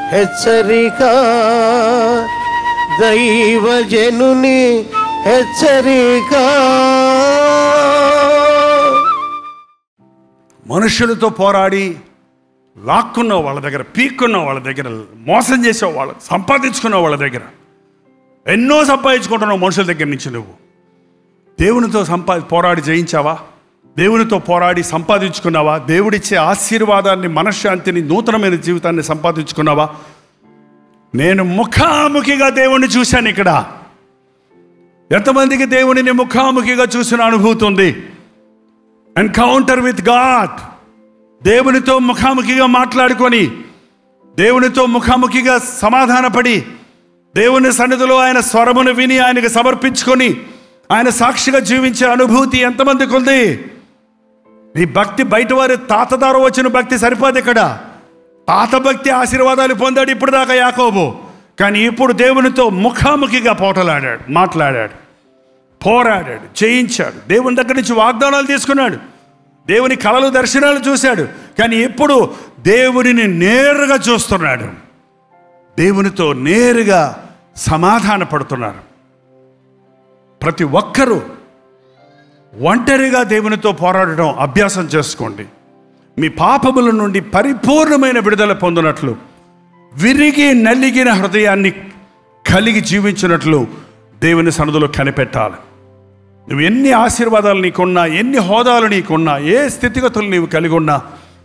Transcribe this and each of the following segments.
హెచ్చరిక దైవజనుని హెచ్చరిక మనుషులతో పోరాడి లాక్కున్న వాళ్ళ దగ్గర పీక్కున్న వాళ్ళ దగ్గర మోసం చేసే వాళ్ళ సంపాదించుకున్న వాళ్ళ దగ్గర ఎన్నో సంపాదించుకుంటున్నావు మనుషుల దగ్గర నుంచి నువ్వు దేవునితో సంపా పోరాడి జయించావా దేవునితో పోరాడి సంపాదించుకున్నావా దేవుడిచ్చే ఆశీర్వాదాన్ని మనశ్శాంతిని నూతనమైన జీవితాన్ని సంపాదించుకున్నావా నేను ముఖాముఖిగా దేవుణ్ణి చూశాను ఇక్కడ ఎంతమందికి దేవుడిని ముఖాముఖిగా చూసిన అనుభూతి ఉంది ఎన్కౌంటర్ విత్ గాడ్ దేవునితో ముఖాముఖిగా మాట్లాడుకొని దేవునితో ముఖాముఖిగా సమాధానపడి దేవుని సన్నిధిలో ఆయన స్వరమును విని ఆయనకు సమర్పించుకొని ఆయన సాక్షిగా జీవించే అనుభూతి ఎంతమందికి ఉంది నీ భక్తి బయట వారి తాత ద్వారా వచ్చిన భక్తి సరిపోదు ఇక్కడ తాత భక్తి ఆశీర్వాదాలు పొందాడు ఇప్పుడు దాకా యాకోబు కానీ ఇప్పుడు దేవునితో ముఖాముఖిగా పోటలాడాడు మాట్లాడాడు పోరాడాడు జయించాడు దేవుని దగ్గర నుంచి వాగ్దానాలు తీసుకున్నాడు దేవుని కళలు దర్శనాలు చూశాడు కానీ ఇప్పుడు దేవునిని నేరుగా చూస్తున్నాడు దేవునితో నేరుగా సమాధాన పడుతున్నారు ప్రతి ఒక్కరూ ఒంటరిగా దేవునితో పోరాడడం అభ్యాసం చేసుకోండి మీ పాపముల నుండి పరిపూర్ణమైన విడుదల పొందినట్లు విరిగి నలిగిన హృదయాన్ని కలిగి జీవించినట్లు దేవుని సన్నదులో కనిపెట్టాలి నువ్వు ఎన్ని ఆశీర్వాదాలు నీకున్నా ఎన్ని హోదాలు నీకున్నా ఏ స్థితిగతులు నీవు కలిగి ఉన్నా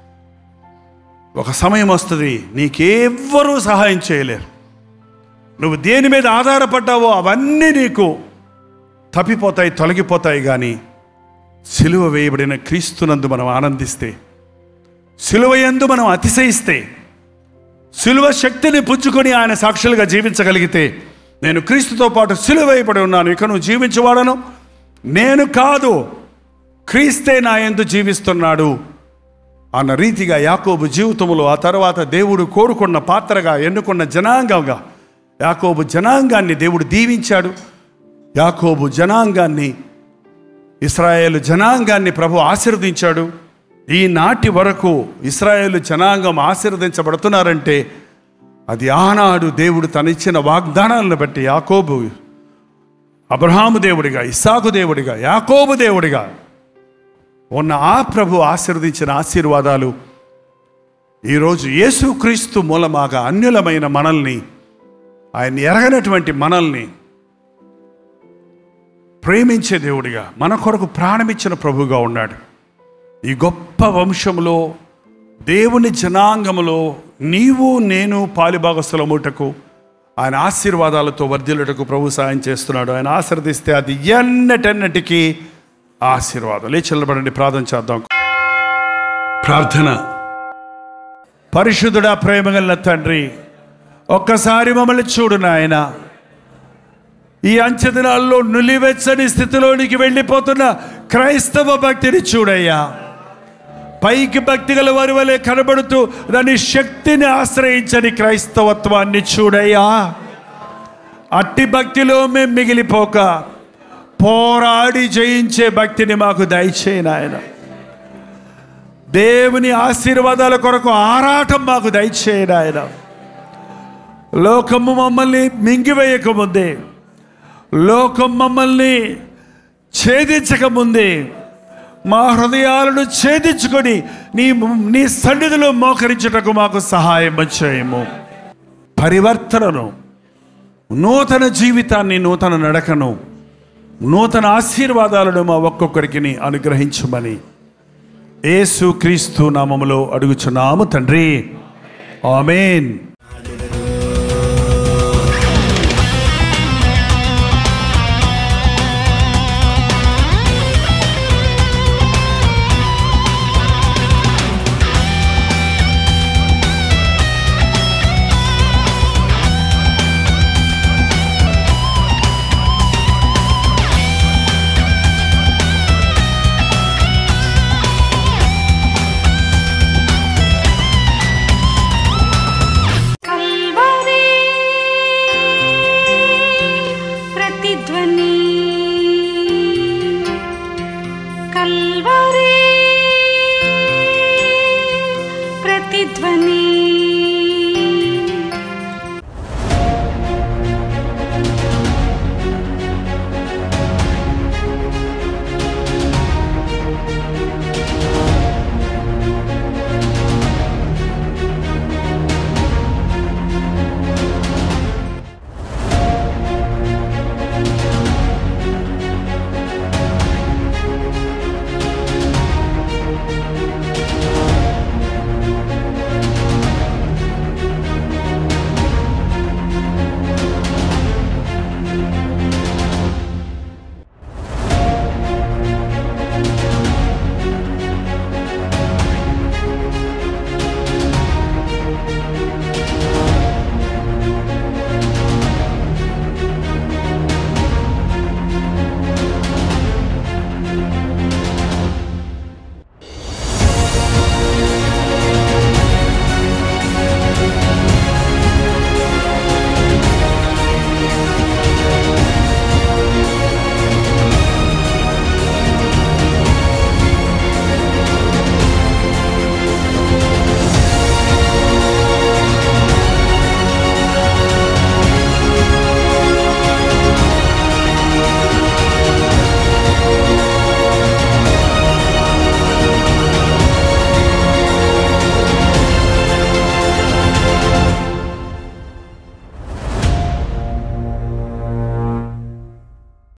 ఒక సమయం వస్తుంది నీకెవ్వరూ సహాయం చేయలేరు నువ్వు దేని మీద ఆధారపడ్డావో అవన్నీ నీకు తప్పిపోతాయి తొలగిపోతాయి కానీ సిలువ వేయబడిన క్రీస్తునందు మనం ఆనందిస్తే సిలువ యందు మనం అతిశయిస్తే సిలువ శక్తిని పుచ్చుకొని ఆయన సాక్షులుగా జీవించగలిగితే నేను క్రీస్తుతో పాటు సిలువ వేయబడి ఉన్నాను ఇక నువ్వు జీవించవాడను నేను కాదు క్రీస్తే నా ఎందు జీవిస్తున్నాడు అన్న రీతిగా యాకోబు జీవితంలో ఆ తర్వాత దేవుడు కోరుకున్న పాత్రగా ఎన్నుకున్న జనాంగంగా యాకోబు జనాంగాన్ని దేవుడు దీవించాడు యాకోబు జనాంగాన్ని ఇస్రాయేలు జనాంగాన్ని ప్రభు ఆశీర్వదించాడు ఈనాటి వరకు ఇస్రాయేలు జనాంగం ఆశీర్వదించబడుతున్నారంటే అది ఆనాడు దేవుడు తనిచ్చిన వాగ్దానాలను బట్టి యాకోబు అబ్రహాము దేవుడిగా ఇస్సాకు దేవుడిగా యాకోబు దేవుడిగా ఉన్న ఆ ప్రభు ఆశీర్వదించిన ఆశీర్వాదాలు ఈరోజు యేసుక్రీస్తు మూలమాగా అన్యులమైన మనల్ని ఆయన ఎరగనటువంటి మనల్ని ప్రేమించే దేవుడిగా మన కొరకు ప్రాణమిచ్చిన ప్రభుగా ఉన్నాడు ఈ గొప్ప వంశంలో దేవుని జనాంగములో నీవు నేను పాలిభాగస్థలముటకు ఆయన ఆశీర్వాదాలతో వర్ధిల్లుటకు ప్రభు సాయం చేస్తున్నాడు ఆయన ఆశీర్దిస్తే అది ఎన్నటెన్నటికీ ఆశీర్వాదం లేచి నిలబడండి ప్రార్థన చేద్దాం ప్రార్థన పరిశుద్ధుడా ప్రేమగల తండ్రి ఒక్కసారి మమ్మల్ని చూడు నాయన ఈ అంచెదినాల్లో నులివెచ్చని స్థితిలోనికి వెళ్ళిపోతున్న క్రైస్తవ భక్తిని చూడయ్యా పైకి భక్తి గల వారి వలె కనబడుతూ దాని శక్తిని ఆశ్రయించని క్రైస్తవత్వాన్ని చూడయ్యా అట్టి భక్తిలో మేము మిగిలిపోక పోరాడి జయించే భక్తిని మాకు దయచేయి నాయన దేవుని ఆశీర్వాదాల కొరకు ఆరాటం మాకు దయచేయి నాయన లోకము మమ్మల్ని మింగివేయకముందే లోకం మమ్మల్ని ఛేదించకముందే మా హృదయాలను ఛేదించుకొని నీ నీ సన్నిధిలో మోకరించుటకు మాకు సహాయం చేయము పరివర్తనను నూతన జీవితాన్ని నూతన నడకను నూతన ఆశీర్వాదాలను మా ఒక్కొక్కరికి అనుగ్రహించమని యేసు క్రీస్తు నామములో అడుగుచున్నాము తండ్రి ఆమెన్